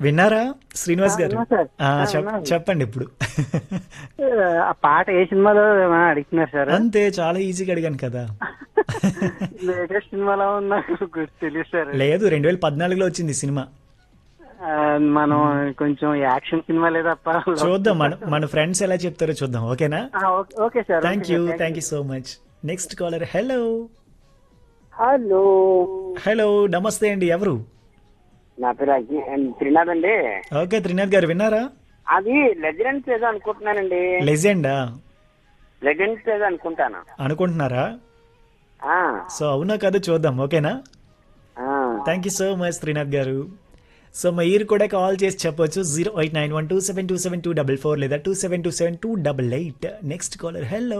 విన్నారా శ్రీనివాస్ గారు విన్నా సార్. ఆ, ఆ, చెప్- విన్నాను. చెప్పండి ఇప్పుడు ఆ పాట ఏ సినిమాలో ఏమైనా అడుగుతున్నారు సార్ అంతే చాలా ఈజీగా అడిగాను కదా లేటెస్ట్ సినిమాలో ఉన్నా గుర్తు తెలియదు సార్ లేదు రెండు వేల పద్నాలుగులో వచ్చింది సినిమా ఆ, మనం కొంచెం యాక్షన్ సినిమాలే తప్ప చూద్దాం మన మన ఫ్రెండ్స్ ఎలా చెప్తారో చూద్దాం ఓకేనా ఆ, okay- okay sir thank you thank you so much next caller hello hello hello నమస్తే అండి ఎవరు నా పేరు అగ్ని- త్రినాథ్ అండి ఓకే త్రినాథ్ గారు విన్నారా అది లెజెండ్స్ ఏదో అనుకుంటున్నానండి లెజెండా లెజెండ్స్ ఏదో అనుకుంటాను అనుకుంటున్నారా ఆ, సో అవునా కాదు చూద్దాం ఓకేనా ఆ. Thank you so much Trinath garu so మీరు కూడా కాల్ చేసి చెప్పొచ్చు zero eight nine one two seven two seven two double four లేదా two seven two seven two double eight next caller hello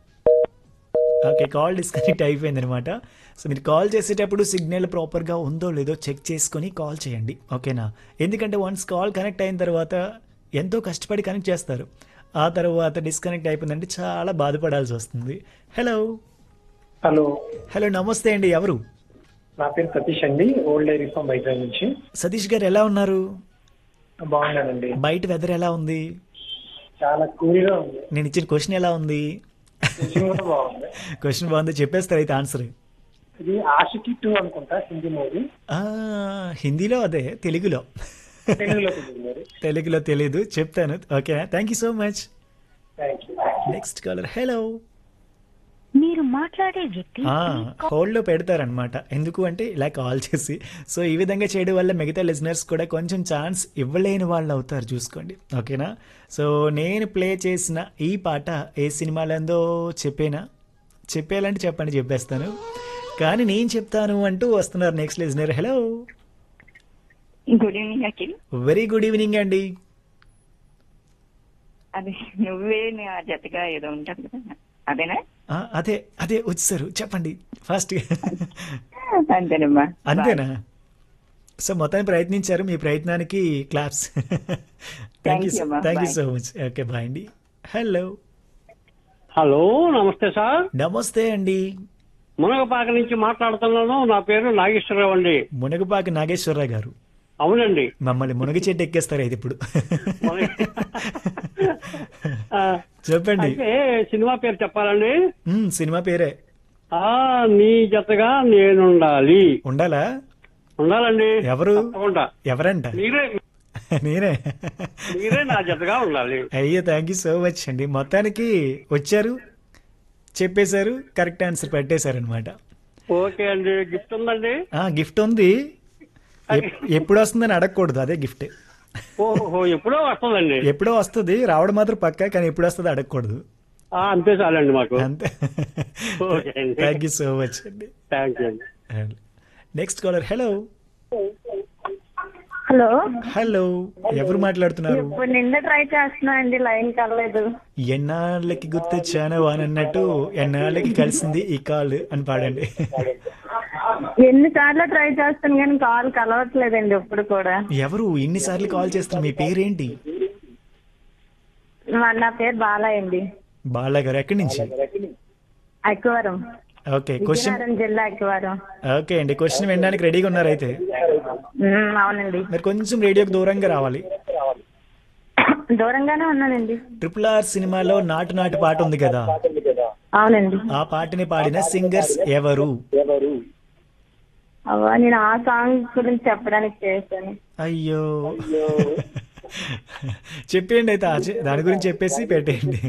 okay call disconnect అయిపోయింది అనమాట సో మీరు call చేసేటప్పుడు signal ప్రాపర్గా ఉందో లేదో చెక్ చేసుకొని కాల్ చేయండి ఓకేనా ఎందుకంటే వన్స్ కాల్ కనెక్ట్ అయిన తర్వాత ఎంతో కష్టపడి కనెక్ట్ చేస్తారు ఆ తర్వాత డిస్కనెక్ట్ అయిపోయిందంటే చాలా బాధపడాల్సి వస్తుంది హలో హలో హలో నమస్తే అండి ఎవరు నా పేరు సతీష్ అండి ఓల్డ్ డైరీ ఫామ్ వైజాగ్ నుంచి సతీష్ గారు ఎలా ఉన్నారు బాగున్నానండి బయట వెదర్ ఎలా ఉంది చాలా కూల్గా ఉంది నేను ఇచ్చిన క్వశ్చన్ ఎలా ఉంది రుచి కూడా బాగుంది క్వశ్చన్ బాగుంది చెప్పేస్తారు అయితే ఆన్సర్ ఇది ఆషికి టూ అనుకుంటా హిందీ మూవీ హిందీలో అదే తెలుగులో తెలుగులో తెలియదు మరి తెలుగులో తెలీదు చెప్తాను okay thank you so much thank you next caller hello మీరు మాట్లాడే వ్యక్తి హోల్డ్లో పెడతారనమాట ఎందుకు అంటే ఇలా కాల్ చేసి సో ఈ విధంగా చేయడం వల్ల మిగతా లిజనర్స్ కూడా కొంచెం ఛాన్స్ ఇవ్వలేని వాళ్ళు అవుతారు చూసుకోండి ఓకేనా సో నేను ప్లే చేసిన ఈ పాట ఏ సినిమాలందో చెప్పేనా చెప్పేయాలంటే చెప్పండి చెప్పేస్తాను కానీ నేను చెప్తాను అంటూ వస్తున్నారు next listener hello good evening Akhil very good evening అండి అదే నువ్వే నా జతగా ఏదో ఉంటుంది కదా అదేనా ఆ, అదే అదే వచ్చారు చెప్పండి ఫాస్ట్ అంతేనమ్మా అంతేనా సో మొత్తాన్ని ప్రయత్నించారు మీ ప్రయత్నానికి క్లాప్స్ థ్యాంక్ యూ you, అమ్మా. Thank you Bye. So much okay bye అండి హలో హలో నమస్తే సార్ నమస్తే అండి మునగపాక నుంచి మాట్లాడుతున్నాను నా పేరు నాగేశ్వరరావు అండి మునగపాక నాగేశ్వరరావు గారు అవునండి మమ్మల్ని మునగ చెట్టు ఎక్కేస్తారు అయితే ఇప్పుడు మునగ- ఆ, చెప్పండి అయితే సినిమా పేరు చెప్పాలండి మ్మ్, సినిమా పేరే ఆ నీ జతగా నేనుండాలి ఉండాలా ఉండాలండి ఎవరు తప్పకుండా ఎవరంట మీరే నేనే మీరే నా జతగా ఉండాలి అయ్యో థ్యాంక్ యూ సో మచ్ అండి మొత్తానికి వచ్చారు చెప్పేశారు కరెక్ట్ ఆన్సర్ పెట్టేశారు అనమాట ఓకే అండి గిఫ్ట్ ఉందండి గిఫ్ట్ ఉంది ఎప్- ఎప్పుడు వస్తుందని అడగకూడదు అదే గిఫ్ట్ ఓహో ఎప్పుడో వస్తుందండి ఎప్పుడో వస్తుంది రావడం మాత్రం పక్క కానీ ఎప్పుడు వస్తుంది అడగకూడదు ఆ, అంతే చాలండి మాకు అంతే ఓకే అండి. థ్యాంక్ యూ సో మచ్ అండి థ్యాంక్ యూ అండి next caller hello hello hello ఎవరు మాట్లాడుతున్నారు ఇప్పుడు నిన్న ట్రై చేస్తున్నా అండి లైన్ కలలేదు ఎన్నాళ్ళకి గుర్తొచ్చాను అని అన్నట్టు ఎన్నాళ్ళకి కలిసింది ఈ కాల్ అని పాడండి ఎన్నిసార్లు ట్రై చేస్తాను కానీ కాల్ కలవట్లేదండి ఎప్పుడు కూడా ఎవరు ఇన్నిసార్లు కాల్ చేస్తున్నారు మీ పేరేంటి మా- నా పేరు బాలయ్య అండి బాలా గారు ఎక్కడి నుంచి అక్వరం ఓకే క్వశ్చన్ విజయనగరం జిల్లా అక్వరం ఓకే అండి క్వశ్చన్ వినడానికి రెడీగా ఉన్నారు అయితే ఉమ్, అవునండి మీరు కొంచెం రేడియోకి దూరంగా రావాలి దూరంగానే ఉన్నానండి ట్రిపుల్ ఆర్ సినిమాలో నాటు నాటు పాట ఉంది కదా అవునండి ఆ పాటని పాడిన సింగర్స్ ఎవరు అవ్వ నేను ఆ సాంగ్ గురించి చెప్పడానికి చేశాను అయ్యో చెప్పేయండి అయితే ఆ చె- దాని గురించి చెప్పేసి పెట్టేయండి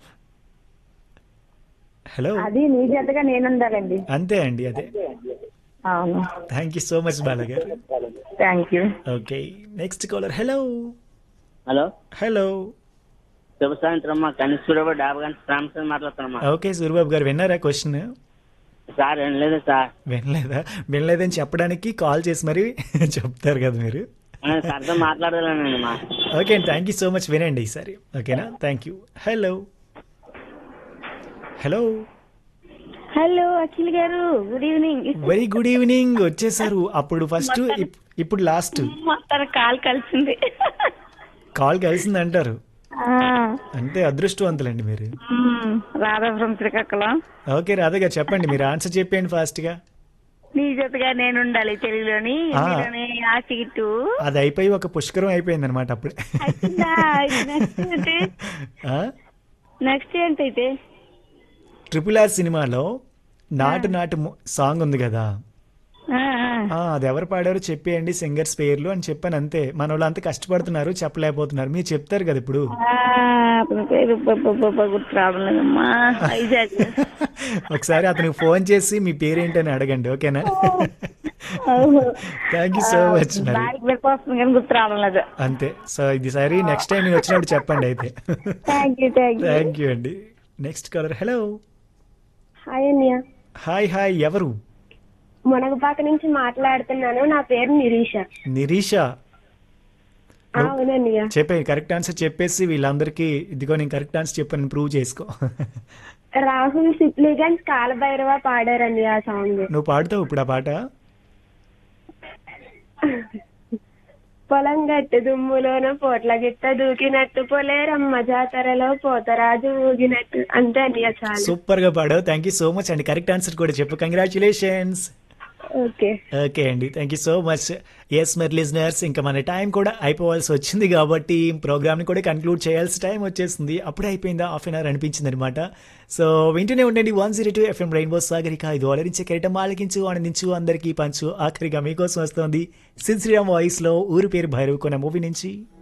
హలో అది నీ జతగా నేనుండాలండి అంతే అండి అదే అవును thank you so much Bala garu thank you okay next caller hello hello hello శుభ సాయంత్రం మా కనిష్ఠుడు డాబా గంట రామచంద్ర మాట్లాడుతున్నామా ఓకే సూర్యబాబు గారు విన్నారా క్వశ్చన్ సార్ ఏం లేదు సార్ వినలేదా వినలేదని చెప్పడానికి కాల్ చేసి మరి చెప్తారు కదా మీరు సార్తో మాట్లాడాలండి మా ఓకే అండి థ్యాంక్ యూ సో మచ్ వినండి ఈసారి ఓకేనా thank you hello hello hello Akhil garu good evening very good evening వచ్చేసారు అప్పుడు ఫస్ట్ ఇప్పుడు లాస్ట్ మొత్తం కాల్ కలిసింది కాల్ కలిసింది అంటారు అంటే అదృష్టవంతులండి మీరు రాధాపురం శ్రీకాకుళం ఓకే రాధా గారు చెప్పండి మీరు ఆన్సర్ చెప్పేయండి ఫాస్ట్గా నీ జతగా నేను ఉండాలి తెలుగులోని ఆ. హిందీలోని ఆశిగిట్టు అది అయిపోయి ఒక పుష్కరం అయిపోయింది అనమాట అప్పుడే నెక్స్ట్ ఏంటి ఆ? నెక్స్ట్ ఏంటైతే ట్రిపుల్ ఆర్ సినిమాలో నాటు నాటు ము- సాంగ్ ఉంది కదా ఆ, ఆ. ఆ, అది ఎవరు పాడారో చెప్పేయండి సింగర్స్ పేర్లు అని చెప్పాను అంతే మన వాళ్ళు అంత కష్టపడుతున్నారు చెప్పలేకపోతున్నారు మీరు చెప్తారు కదా ఇప్పుడు ఆ, అతని పేరు బ- బ- బ- బ- గుర్తు రావడం లేదమ్మా వైజాగ్ ఒకసారి అతనికి ఫోన్ చేసి మీ పేరేంటని అడగండి ఓకేనా థ్యాంక్ యూ సో మచ్ మరి దానికి వెళ్ళిపోతుంది కానీ గుర్తు రావడం లేదు అంతే సో ఇది సరే నెక్స్ట్ టైం నేను వచ్చినప్పుడు చెప్పండి అయితే thank you thank you thank you అండి నెక్స్ట్ కాలర్ హలో హాయ్ అన్నయ్య హాయ్ హాయ్ ఎవరు మునగపాక నుంచి మాట్లాడుతున్నాను నా పేరు నిరీష నిరీష ఆ, అవునన్నయ్య చెప్పే కరెక్ట్ ఆన్సర్ చెప్పేసి వీళ్ళందరికీ ఇదిగో నేను కరెక్ట్ ఆన్సర్ చెప్పాను ప్రూవ్ చేసుకో రాహుల్ సిప్లిగన్స్ కాలభైరవ పాడారన్నయ్య ఆ సాంగ్ నువ్వు పాడుతావు ఇప్పుడు ఆ పాట పొలం గట్టు దుమ్ములోన పోట్ల గిట్ట దూకినట్టు పొలేరమ్మ జాతరలో పోతరాజు ఊగినట్టు అంతే అన్నయ్య చాలు సూపర్ గా పాడావు థ్యాంక్ యూ సో మచ్ అండి కరెక్ట్ ఆన్సర్ కూడా చెప్పు కంగ్రాచులేషన్స్ ఓకే ఓకే అండి thank you so much yes మరి లిజనర్స్ ఇంకా మన టైం కూడా అయిపోవాల్సి వచ్చింది కాబట్టి ప్రోగ్రామ్ని కూడా కన్క్లూడ్ చేయాల్సిన టైం వచ్చేసింది అప్పుడే అయిపోయిందా హాఫ్ అన్ అవర్ అనిపించింది అనమాట సో వింటూనే ఉండండి one zero two FM rainbow Sagarika ఇది అలరించే కెరటం ఆలకించు ఆనందించు అందరికీ పంచు ఆఖరిగా మీకోసం వస్తుంది సిన్ శ్రీరామ్ వాయిస్లో ఊరు పేరు భైరవ్ కొన్న మూవీ నుంచి